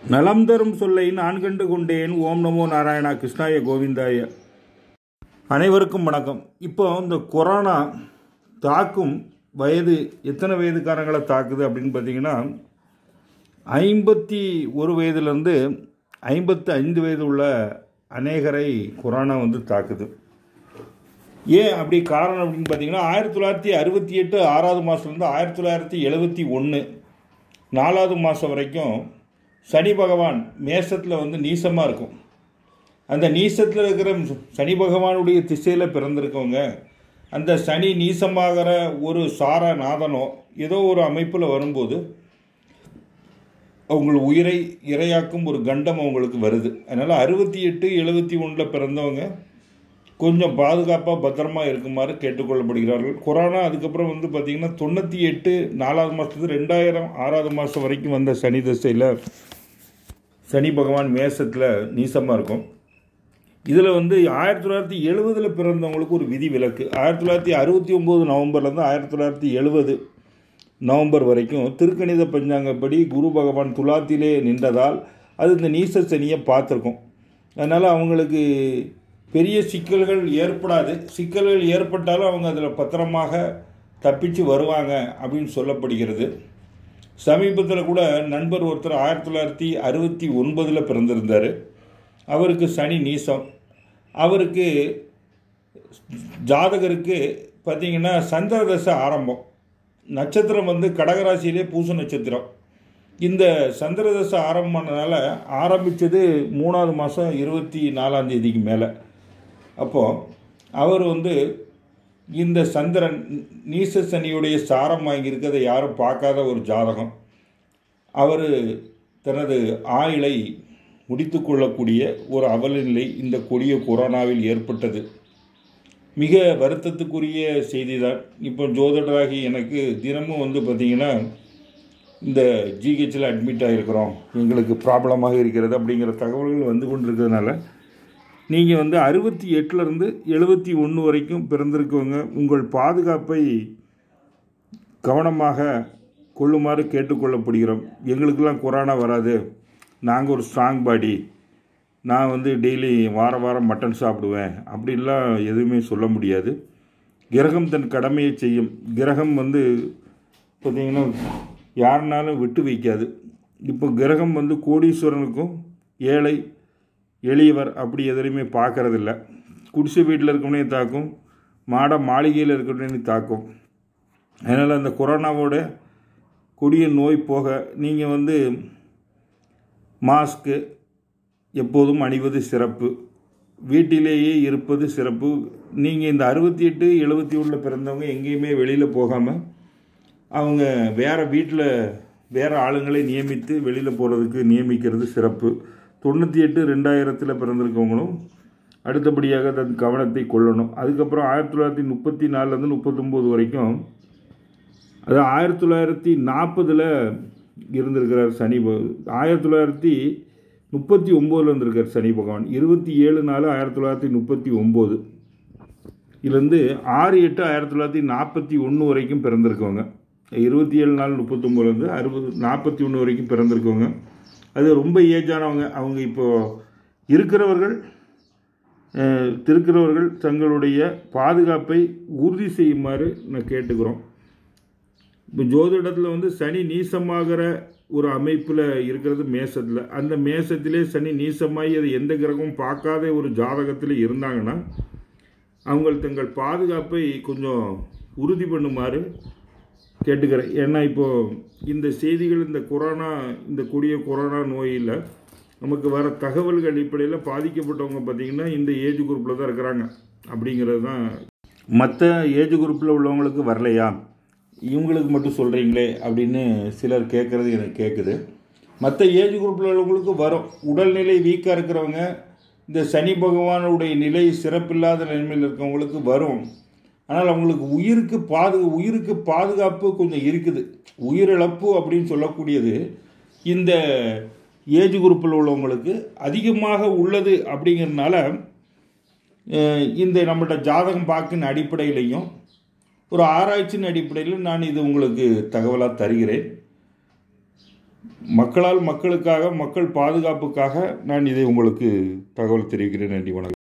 நலம் தரும் சொல்லை நான் கண்டு கொண்டேன் ஓம் நமோ நாராயணா கிருஷ்ணாய கோவிந்தாய அனைவருக்கும் வணக்கம் இப்போ இந்த கொரோனா தாக்கும் வயது எத்தனை வயதுக்காரங்களை தாக்குது அப்படின்னு பார்த்தீங்கன்னா ஐம்பத்தி ஒரு வயதுலேருந்து ஐம்பத்து ஐந்து வயது உள்ள அநேகரை கொரோனா வந்து தாக்குது ஏன் அப்படி காரணம் அப்படின்னு பார்த்தீங்கன்னா ஆயிரத்தி தொள்ளாயிரத்தி அறுபத்தி எட்டு ஆறாவது மாதத்துலேருந்து ஆயிரத்தி தொள்ளாயிரத்தி எழுபத்தி ஒன்று நாலாவது மாதம் வரைக்கும் சனி பகவான் மேசத்தில் வந்து நீசமாக இருக்கும் அந்த நீசத்தில் இருக்கிற சனி பகவானுடைய திசையில் பிறந்திருக்கவங்க அந்த சனி நீசமாகிற ஒரு சார நாதனோ ஏதோ ஒரு அமைப்பில் வரும்போது அவங்கள் உயிரை இரையாக்கும் ஒரு கண்டம் அவங்களுக்கு வருது அதனால் அறுபத்தி எட்டு எழுபத்தி ஒன்றில் பிறந்தவங்க கொஞ்சம் பாதுகாப்பாக பத்திரமா இருக்குமாறு கேட்டுக்கொள்ளப்படுகிறார்கள் கொரோனா அதுக்கப்புறம் வந்து பார்த்திங்கன்னா தொண்ணூற்றி எட்டு நாலாவது மாதத்துலேருந்து ரெண்டாயிரம் ஆறாவது மாதம் வரைக்கும் வந்த சனி தசையில் சனி பகவான் மேசத்தில் நீசமாக இருக்கும் இதில் வந்து ஆயிரத்தி தொள்ளாயிரத்தி எழுபதில் பிறந்தவங்களுக்கு ஒரு விதி விலக்கு ஆயிரத்தி தொள்ளாயிரத்தி அறுபத்தி ஒம்பது நவம்பர்லேருந்து ஆயிரத்தி தொள்ளாயிரத்தி எழுபது நவம்பர் வரைக்கும் திருக்கணித பஞ்சாங்கப்படி குரு பகவான் துலாத்திலே நின்றதால் அது இந்த நீச சனியை பார்த்துருக்கோம் அதனால் அவங்களுக்கு பெரிய சிக்கல்கள் ஏற்படாது சிக்கல்கள் ஏற்பட்டாலும் அவங்க அதில் பத்திரமாக தப்பிச்சு வருவாங்க அப்படின்னு சொல்லப்படுகிறது சமீபத்தில் கூட நண்பர் ஒருத்தர் ஆயிரத்தி தொள்ளாயிரத்தி அறுபத்தி ஒன்பதில் பிறந்திருந்தார் அவருக்கு சனி நீசம் அவருக்கு ஜாதகருக்கு பார்த்திங்கன்னா சந்திர தசை ஆரம்பம் நட்சத்திரம் வந்து கடகராசியிலே பூச நட்சத்திரம் இந்த சந்திர தசை ஆரம்பமானதுனால ஆரம்பித்தது மூணாவது மாதம் இருபத்தி நாலாம் தேதிக்கு மேலே அப்போது அவர் வந்து இந்த சந்திரன் நீச சனியுடைய சாரம் வாங்கியிருக்கிறத யாரும் பார்க்காத ஒரு ஜாதகம் அவர் தனது ஆயுளை முடித்து கொள்ளக்கூடிய ஒரு அவலநிலை இந்த கொடிய கொரோனாவில் ஏற்பட்டது மிக வருத்தத்துக்குரிய செய்தி தான் இப்போ ஜோதிடராகி எனக்கு தினமும் வந்து பார்த்திங்கன்னா இந்த ஜிஹெச்சில் அட்மிட் ஆகிருக்கிறோம் எங்களுக்கு ப்ராப்ளமாக இருக்கிறது அப்படிங்கிற தகவல்கள் வந்து கொண்டிருக்கிறதுனால நீங்கள் வந்து அறுபத்தி எட்டுலேருந்து எழுபத்தி ஒன்று வரைக்கும் பிறந்திருக்கவங்க உங்கள் பாதுகாப்பை கவனமாக கொள்ளுமாறு கேட்டுக்கொள்ளப்படுகிறோம் எங்களுக்கெல்லாம் கொரோனா வராது நாங்கள் ஒரு ஸ்ட்ராங் பாடி நான் வந்து டெய்லி வாரம் வாரம் மட்டன் சாப்பிடுவேன் அப்படின்லாம் எதுவுமே சொல்ல முடியாது கிரகம் தன் கடமையை செய்யும் கிரகம் வந்து பார்த்திங்கன்னா யாருனாலும் விட்டு வைக்காது இப்போ கிரகம் வந்து கோடீஸ்வரனுக்கும் ஏழை எளியவர் அப்படி எதுலையுமே பார்க்கறதில்ல குடிசை வீட்டில் இருக்கவனையும் தாக்கும் மாட மாளிகையில் இருக்கவனையும் தாக்கும் அதனால் அந்த கொரோனாவோட கொடிய நோய் போக நீங்கள் வந்து மாஸ்க்கு எப்போதும் அணிவது சிறப்பு வீட்டிலேயே இருப்பது சிறப்பு நீங்கள் இந்த அறுபத்தி எட்டு எழுபத்தி ஒன்றில் பிறந்தவங்க எங்கேயுமே வெளியில் போகாமல் அவங்க வேறு வீட்டில் வேறு ஆளுங்களை நியமித்து வெளியில் போகிறதுக்கு நியமிக்கிறது சிறப்பு தொண்ணூற்றி எட்டு ரெண்டாயிரத்தில் பிறந்திருக்கவங்களும் அடுத்தபடியாக தன் கவனத்தை கொள்ளணும் அதுக்கப்புறம் ஆயிரத்தி தொள்ளாயிரத்தி முப்பத்தி நாலுலேருந்து முப்பத்தொம்போது வரைக்கும் அது ஆயிரத்தி தொள்ளாயிரத்தி நாற்பதில் இருந்திருக்கிறார் சனி ஆயிரத்தி தொள்ளாயிரத்தி முப்பத்தி ஒம்போதில் இருந்திருக்கார் சனி பகவான் இருபத்தி ஏழு நாலு ஆயிரத்தி தொள்ளாயிரத்தி முப்பத்தி ஒம்பது இதுலேருந்து ஆறு எட்டு ஆயிரத்தி தொள்ளாயிரத்தி நாற்பத்தி ஒன்று வரைக்கும் பிறந்திருக்கவங்க இருபத்தி ஏழு நாள் முப்பத்தொம்போதுலேருந்து அறுபது நாற்பத்தி ஒன்று வரைக்கும் பிறந்திருக்கவங்க அது ரொம்ப ஏஜானவங்க அவங்க இப்போது இருக்கிறவர்கள் திருக்கிறவர்கள் தங்களுடைய பாதுகாப்பை உறுதி செய்யுமாறு நான் கேட்டுக்கிறோம் இப்போ ஜோதிடத்தில் வந்து சனி நீசமாகிற ஒரு அமைப்பில் இருக்கிறது மேசத்தில் அந்த மேசத்திலே சனி நீசமாகி அது எந்த கிரகமும் பார்க்காத ஒரு ஜாதகத்தில் இருந்தாங்கன்னா அவங்க தங்கள் பாதுகாப்பை கொஞ்சம் உறுதி பண்ணுமாறு கேட்டுக்கிறேன் ஏன்னா இப்போது இந்த செய்திகள் இந்த கொரோனா இந்த கொடிய கொரோனா நோயில் நமக்கு வர தகவல்கள் அடிப்படையில் பாதிக்கப்பட்டவங்க பார்த்திங்கன்னா இந்த ஏஜ் குரூப்பில் தான் இருக்கிறாங்க அப்படிங்கிறது தான் மற்ற ஏஜ் குரூப்பில் உள்ளவங்களுக்கு வரலையா இவங்களுக்கு மட்டும் சொல்கிறீங்களே அப்படின்னு சிலர் கேட்குறது எனக்கு கேட்குது மற்ற ஏஜ் குரூப்பில் உள்ளவங்களுக்கு வரும் உடல்நிலை வீக்காக இருக்கிறவங்க இந்த சனி பகவானுடைய நிலை சிறப்பில்லாத நிலைமையில் இருக்கிறவங்களுக்கு வரும் ஆனால் அவங்களுக்கு உயிருக்கு பாது உயிருக்கு பாதுகாப்பு கொஞ்சம் இருக்குது உயிரிழப்பு அப்படின்னு சொல்லக்கூடியது இந்த ஏஜ் குரூப்பில் உள்ளவங்களுக்கு அதிகமாக உள்ளது அப்படிங்கிறதுனால இந்த நம்மள்ட்ட ஜாதகம் பார்க்கின் அடிப்படையிலையும் ஒரு ஆராய்ச்சியின் அடிப்படையில் நான் இது உங்களுக்கு தகவலாக தருகிறேன் மக்களால் மக்களுக்காக மக்கள் பாதுகாப்புக்காக நான் இதை உங்களுக்கு தகவல் தெரிவிக்கிறேன் நன்றி வணக்கம்